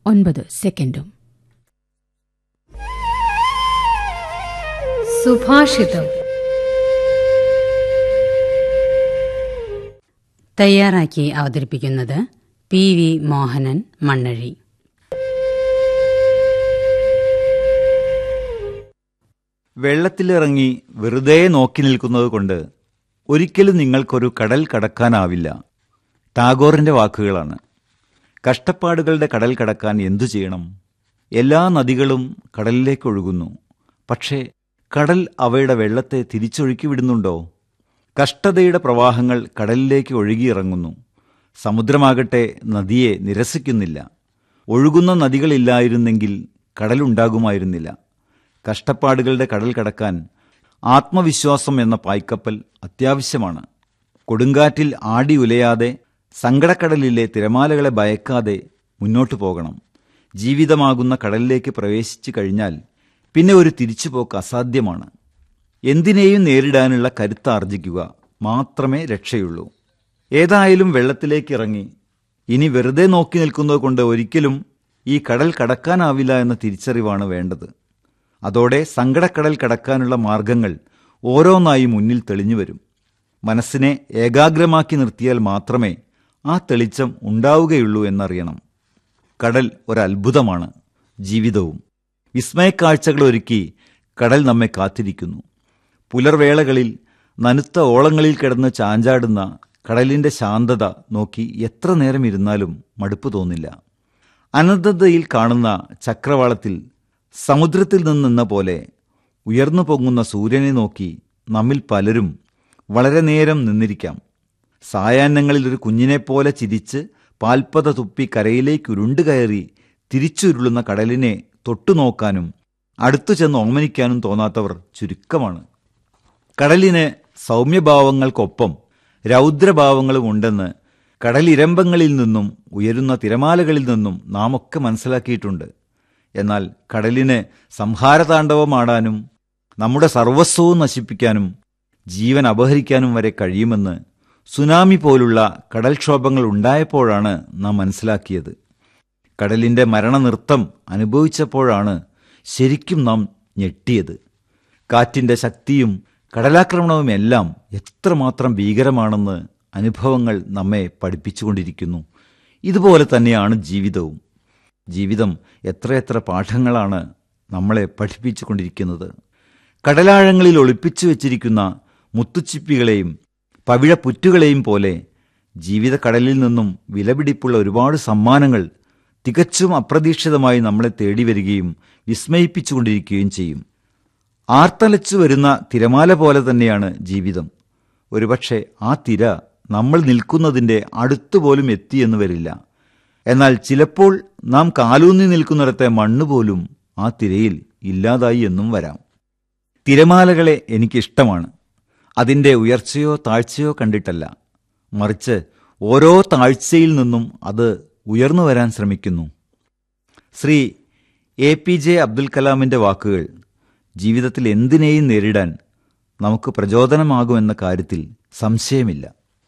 ഒൻപത് സെക്കൻഡും സുഭാഷിതം തയ്യാറാക്കി അവതരിപ്പിക്കുന്നത് പി വി മോഹനൻ മണ്ണഴി വെള്ളത്തിലിറങ്ങി വെറുതെ നോക്കി നിൽക്കുന്നത് കൊണ്ട് ഒരിക്കലും നിങ്ങൾക്കൊരു കടൽ കടക്കാനാവില്ല ടാഗോറിന്റെ വാക്കുകളാണ് കഷ്ടപ്പാടുകളുടെ കടൽ കടക്കാൻ എന്തു ചെയ്യണം എല്ലാ നദികളും കടലിലേക്ക് ഒഴുകുന്നു പക്ഷേ കടൽ അവയുടെ വെള്ളത്തെ തിരിച്ചൊഴുക്കി വിടുന്നുണ്ടോ കഷ്ടതയുടെ പ്രവാഹങ്ങൾ കടലിലേക്ക് ഒഴുകിയിറങ്ങുന്നു സമുദ്രമാകട്ടെ നദിയെ നിരസിക്കുന്നില്ല ഒഴുകുന്ന നദികളില്ലായിരുന്നെങ്കിൽ കടലുണ്ടാകുമായിരുന്നില്ല കഷ്ടപ്പാടുകളുടെ കടൽ കടക്കാൻ ആത്മവിശ്വാസം എന്ന പായ്ക്കപ്പൽ അത്യാവശ്യമാണ് കൊടുങ്കാറ്റിൽ ആടി ഉലയാതെ സങ്കടക്കടലിലെ തിരമാലകളെ ഭയക്കാതെ മുന്നോട്ടു പോകണം ജീവിതമാകുന്ന കടലിലേക്ക് പ്രവേശിച്ചു കഴിഞ്ഞാൽ പിന്നെ ഒരു തിരിച്ചുപോക്ക് അസാധ്യമാണ് എന്തിനേയും നേരിടാനുള്ള കരുത്ത് ആർജിക്കുക മാത്രമേ രക്ഷയുള്ളൂ ഏതായാലും വെള്ളത്തിലേക്ക് ഇറങ്ങി ഇനി വെറുതെ നോക്കി നിൽക്കുന്നത് കൊണ്ട് ഒരിക്കലും ഈ കടൽ കടക്കാനാവില്ല എന്ന തിരിച്ചറിവാണ് വേണ്ടത് അതോടെ സങ്കടക്കടൽ കടക്കാനുള്ള മാർഗങ്ങൾ ഓരോന്നായി മുന്നിൽ തെളിഞ്ഞു വരും മനസ്സിനെ ഏകാഗ്രമാക്കി നിർത്തിയാൽ മാത്രമേ ആ തെളിച്ചം ഉണ്ടാവുകയുള്ളൂ എന്നറിയണം കടൽ ഒരത്ഭുതമാണ് ജീവിതവും വിസ്മയക്കാഴ്ചകൾ ഒരുക്കി കടൽ നമ്മെ കാത്തിരിക്കുന്നു പുലർവേളകളിൽ നനുത്ത ഓളങ്ങളിൽ കിടന്ന് ചാഞ്ചാടുന്ന കടലിന്റെ ശാന്തത നോക്കി എത്ര നേരം ഇരുന്നാലും മടുപ്പ് തോന്നില്ല അനന്തതയിൽ കാണുന്ന ചക്രവാളത്തിൽ സമുദ്രത്തിൽ നിന്നെന്ന പോലെ ഉയർന്നു പൊങ്ങുന്ന സൂര്യനെ നോക്കി നമ്മിൽ പലരും വളരെ നേരം നിന്നിരിക്കാം സായാഹ്നങ്ങളിൽ ഒരു കുഞ്ഞിനെപ്പോലെ ചിരിച്ച് പാൽപ്പത തുപ്പി കരയിലേക്ക് ഉരുണ്ടു കയറി തിരിച്ചുരുളുന്ന കടലിനെ തൊട്ടുനോക്കാനും അടുത്തു ചെന്ന് ഓമനിക്കാനും തോന്നാത്തവർ ചുരുക്കമാണ് കടലിന് സൗമ്യഭാവങ്ങൾക്കൊപ്പം രൗദ്രഭാവങ്ങളും ഉണ്ടെന്ന് കടലിരമ്പങ്ങളിൽ നിന്നും ഉയരുന്ന തിരമാലകളിൽ നിന്നും നാം ഒക്കെ മനസ്സിലാക്കിയിട്ടുണ്ട് എന്നാൽ കടലിന് സംഹാരതാണ്ഡവമാടാനും നമ്മുടെ സർവസ്വവും നശിപ്പിക്കാനും ജീവൻ അപഹരിക്കാനും വരെ കഴിയുമെന്ന് സുനാമി പോലുള്ള കടൽക്ഷോഭങ്ങൾ ഉണ്ടായപ്പോഴാണ് നാം മനസ്സിലാക്കിയത് കടലിന്റെ മരണനൃത്തം അനുഭവിച്ചപ്പോഴാണ് ശരിക്കും നാം ഞെട്ടിയത് കാറ്റിന്റെ ശക്തിയും കടലാക്രമണവും എല്ലാം എത്രമാത്രം ഭീകരമാണെന്ന് അനുഭവങ്ങൾ നമ്മെ പഠിപ്പിച്ചുകൊണ്ടിരിക്കുന്നു ഇതുപോലെ തന്നെയാണ് ജീവിതവും ജീവിതം എത്രയെത്ര പാഠങ്ങളാണ് നമ്മളെ പഠിപ്പിച്ചുകൊണ്ടിരിക്കുന്നത് കടലാഴങ്ങളിൽ ഒളിപ്പിച്ചു വച്ചിരിക്കുന്ന മുത്തുച്ചിപ്പികളെയും പവിഴപ്പുറ്റുകളെയും പോലെ ജീവിതക്കടലിൽ നിന്നും വിലപിടിപ്പുള്ള ഒരുപാട് സമ്മാനങ്ങൾ തികച്ചും അപ്രതീക്ഷിതമായി നമ്മളെ തേടി വരികയും വിസ്മയിപ്പിച്ചുകൊണ്ടിരിക്കുകയും ചെയ്യും ആർത്തലച്ചു വരുന്ന തിരമാല പോലെ തന്നെയാണ് ജീവിതം ഒരുപക്ഷെ ആ തിര നമ്മൾ നിൽക്കുന്നതിൻ്റെ അടുത്തുപോലും എത്തിയെന്ന് വരില്ല എന്നാൽ ചിലപ്പോൾ നാം കാലൂന്നി നിൽക്കുന്നിടത്തെ മണ്ണ് പോലും ആ തിരയിൽ ഇല്ലാതായി എന്നും വരാം തിരമാലകളെ എനിക്കിഷ്ടമാണ് അതിൻ്റെ ഉയർച്ചയോ താഴ്ചയോ കണ്ടിട്ടല്ല മറിച്ച് ഓരോ താഴ്ചയിൽ നിന്നും അത് ഉയർന്നു വരാൻ ശ്രമിക്കുന്നു Shri A P J Abdul കലാമിൻ്റെ വാക്കുകൾ ജീവിതത്തിൽ എന്തിനേയും നേരിടാൻ നമുക്ക് പ്രചോദനമാകുമെന്ന കാര്യത്തിൽ സംശയമില്ല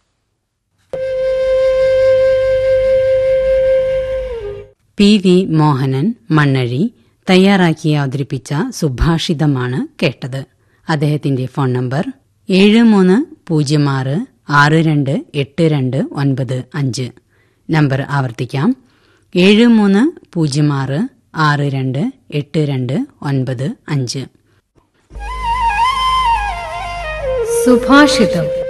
പി വി മോഹനൻ മണ്ണഴി തയ്യാറാക്കി അവതരിപ്പിച്ച സുഭാഷിതമാണ് കേട്ടത് അദ്ദേഹത്തിന്റെ ഫോൺ നമ്പർ ഏഴ് മൂന്ന് പൂജ്യം ആറ് ആറ് രണ്ട് എട്ട് രണ്ട് ഒൻപത് അഞ്ച് നമ്പർ ആവർത്തിക്കാം ഏഴ് മൂന്ന് പൂജ്യം ആറ് ആറ് രണ്ട് എട്ട് രണ്ട് ഒൻപത് അഞ്ച് സുഭാഷിതം